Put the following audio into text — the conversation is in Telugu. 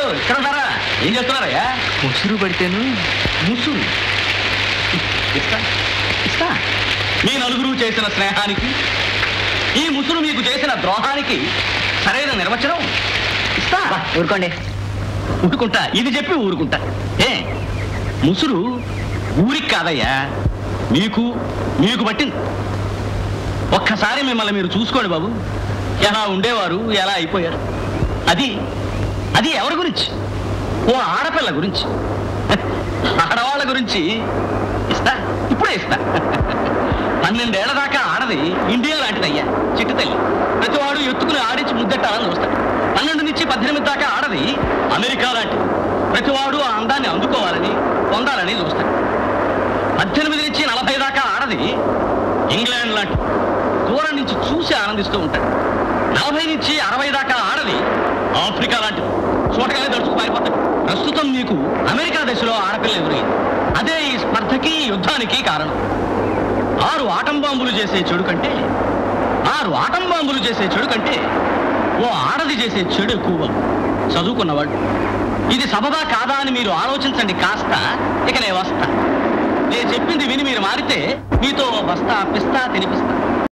ఇక్కడ ఉన్నారా ఏం చేస్తున్నారయ్యా ముసురు పడితేను ముసురు ఇస్తా ఇస్తా మీ నలుగురు చేసిన స్నేహానికి ఈ ముసురు మీకు చేసిన ద్రోహానికి సరైన నిర్వచనం ఇస్తా ఊరుకోండి ఊరుకుంటా ఇది చెప్పి ఊరుకుంటా ఏ ముసురు ఊరికి కాదయ్యా మీకు మీకు పట్టింది ఒక్కసారి మిమ్మల్ని మీరు చూసుకోండి బాబు ఎలా ఉండేవారు ఎలా అయిపోయారు అది అది ఎవరి గురించి ఓ ఆడపిల్ల గురించి ఆడవాళ్ళ గురించి ఇస్తా ఇప్పుడే ఇస్తా పన్నెండేళ్ల దాకా ఆడది ఇండియా లాంటిదయ్యా చిట్టు తల్లి ప్రతివాడు ఎత్తుకుని ఆడించి ముద్దెట్టాలని చూస్తాడు పన్నెండు నుంచి పద్దెనిమిది దాకా ఆడది అమెరికా లాంటిది ప్రతివాడు ఆ అందాన్ని అందుకోవాలని పొందాలని చూస్తాడు పద్దెనిమిది నుంచి నలభై దాకా ఆడది ఇంగ్లాండ్ లాంటి దూరం నుంచి చూసి ఆనందిస్తూ ఉంటాడు నలభై నుంచి అరవై దాకా ఆడది ఆఫ్రికా లాంటిది చూడగానే దడుచుకు పారిపోతాడు ప్రస్తుతం మీకు అమెరికా దశలో ఆడపిల్ల ఎదురైంది అదే ఈ స్పర్ధకి ఈ యుద్ధానికి కారణం ఆరు ఆటం బాంబులు చేసే చెడు కంటే ఆరు ఆటం బాంబులు చేసే చెడు కంటే ఓ ఆడది చేసే చెడు ఎక్కువ చదువుకున్నవాడు ఇది సబబా కాదా అని మీరు ఆలోచించండి కాస్త ఇక నేను వస్తా నేను చెప్పింది విని మీరు మారితే మీతో ఓ బస్తా పిస్తా తినిపిస్తా